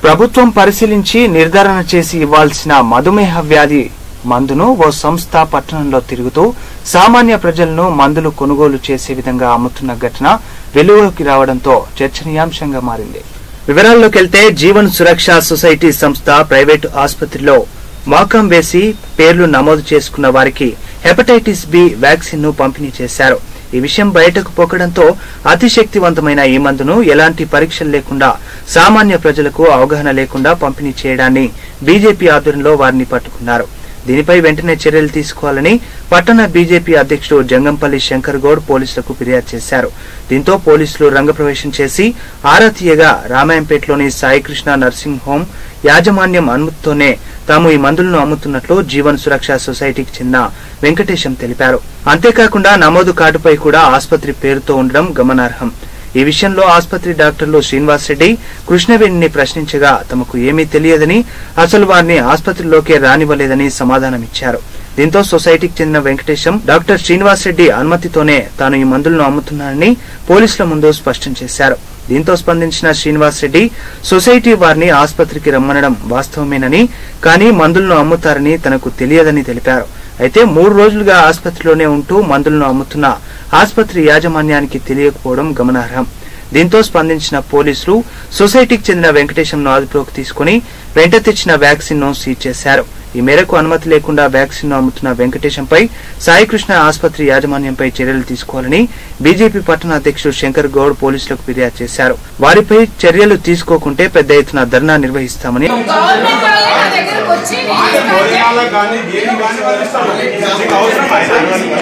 ప్రభుత్వం పరిశీలించి నిర్ధారణ చేసి ఇవ్వాల్సిన మధుమేహ వ్యాధి మందును ఓ సంస్థ పట్టణంలో తిరుగుతూ సామాన్య ప్రజలను మందులు కొనుగోలు చేసే విధంగా అమ్ముతున్న ఘటన వెలుగులోకి రావడంతో చర్చనీయాంశంగా మారింది వివరాల్లోకి వెళ్తే జీవన్ సురక్ష సొసైటీ సంస్థ ప్రైవేటు ఆసుపత్రిలో మాకం వేసి పేర్లు నమోదు చేసుకున్న వారికి హెపటైటిస్ బి వ్యాక్సిన్ ను పంపిణీ చేశారు ఈ విషయం బయటకు పొక్కడంతో అతిశక్తివంతమైన ఈ మందును ఎలాంటి పరీక్షలు లేకుండా సామాన్య ప్రజలకు అవగాహన లేకుండా పంపిణీ చేయడాన్ని బీజేపీ ఆధ్వర్యంలో వారిని పట్టుకున్నారు దీనిపై వెంటనే చర్యలు తీసుకోవాలని పట్టణ బీజేపీ అధ్యక్షుడు జంగంపల్లి శంకర్ గౌడ్ పోలీసులకు ఫిర్యాదు చేశారు దీంతో పోలీసులు రంగప్రవేశం చేసి ఆరా తీయగా రామాయంపేటలోని సాయికృష్ణ నర్సింగ్ హోం యాజమాన్యం అనుమతితోనే తాము ఈ మందులను అమ్ముతున్నట్లు జీవన్ సురక్ష సొసైటీకి చెందిన వెంకటేశం తెలిపారు అంతేకాకుండా నమోదు కార్డుపై కూడా ఆసుపత్రి పేరుతో ఉండడం గమనార్హం ఈ విషయంలో ఆసుపత్రి డాక్టర్లు శ్రీనివాస్ రెడ్డి కృష్ణవేణిని ప్రశ్నించగా తమకు ఏమీ తెలియదని అసలు వారిని ఆసుపత్రిలోకే రానివ్వలేదని సమాధానమిచ్చారు దీంతో సొసైటీకి చెందిన వెంకటేశం డాక్టర్ శ్రీనివాస్ రెడ్డి అనుమతితోనే తాను ఈ మందులను అమ్ముతున్నానని పోలీసుల ముందు స్పష్టం చేశారు దీంతో స్పందించిన శ్రీనివాస్ రెడ్డి సొసైటీ వారిని ఆసుపత్రికి రమ్మనడం వాస్తవమేనని కానీ మందులను అమ్ముతారని తనకు తెలియదని తెలిపారు అయితే మూడు రోజులుగా ఆసుపత్రిలోనే ఉంటూ మందులను అమ్ముతున్న ఆసుపత్రి యాజమాన్యానికి తెలియకపోవడం గమనార్హం దీంతో స్పందించిన పోలీసులు సొసైటీకి చెందిన వెంకటేశంను అదుపులోకి తీసుకుని వెంట తెచ్చిన వ్యాక్సిన్ ను సీజ్ చేశారు ఈ మేరకు అనుమతి లేకుండా వ్యాక్సిన్ ను అమ్ముతున్న వెంకటేశంపై సాయికృష్ణ ఆసుపత్రి యాజమాన్యంపై చర్యలు తీసుకోవాలని బీజేపీ పట్టణ అధ్యక్షుడు శంకర్ గౌడ్ పోలీసులకు ఫిర్యాదు చేశారు వారిపై చర్యలు తీసుకోకుంటే పెద్ద ఎత్తున ధర్నా నిర్వహిస్తామని గవర్నమెంట్ వాళ్ళే నా దగ్గరకు వచ్చి భోజనాలకు కానీ దేనికి కానీ వదిలిస్తాము. నీకు అవసరం అయితే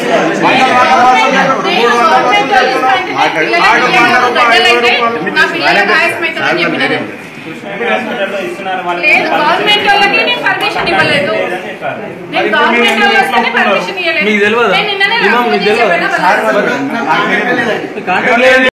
నేను గవర్నమెంట్ వాళ్ళు ఇస్తా అంటే నేను పిల్లలకి ఇయ్యను. గడ్డలైతే నా పిల్లలకు ఆయాసం అవుతుందని చెప్పిన నేను. లేదు గవర్నమెంట్ వాళ్ళకి నేను పర్మిషన్ ఇవ్వలేదు నేను గవర్నమెంట్ వాళ్ళు వస్తేనే పర్మిషన్ ఇవ్వలేదు మీకు తెలియదా? నేను నిన్ననే ఇమాం మీకు రాకపోతే తెలియదా? చెప్పినా వాళ్ళు కాంటాక్ట్ లేదు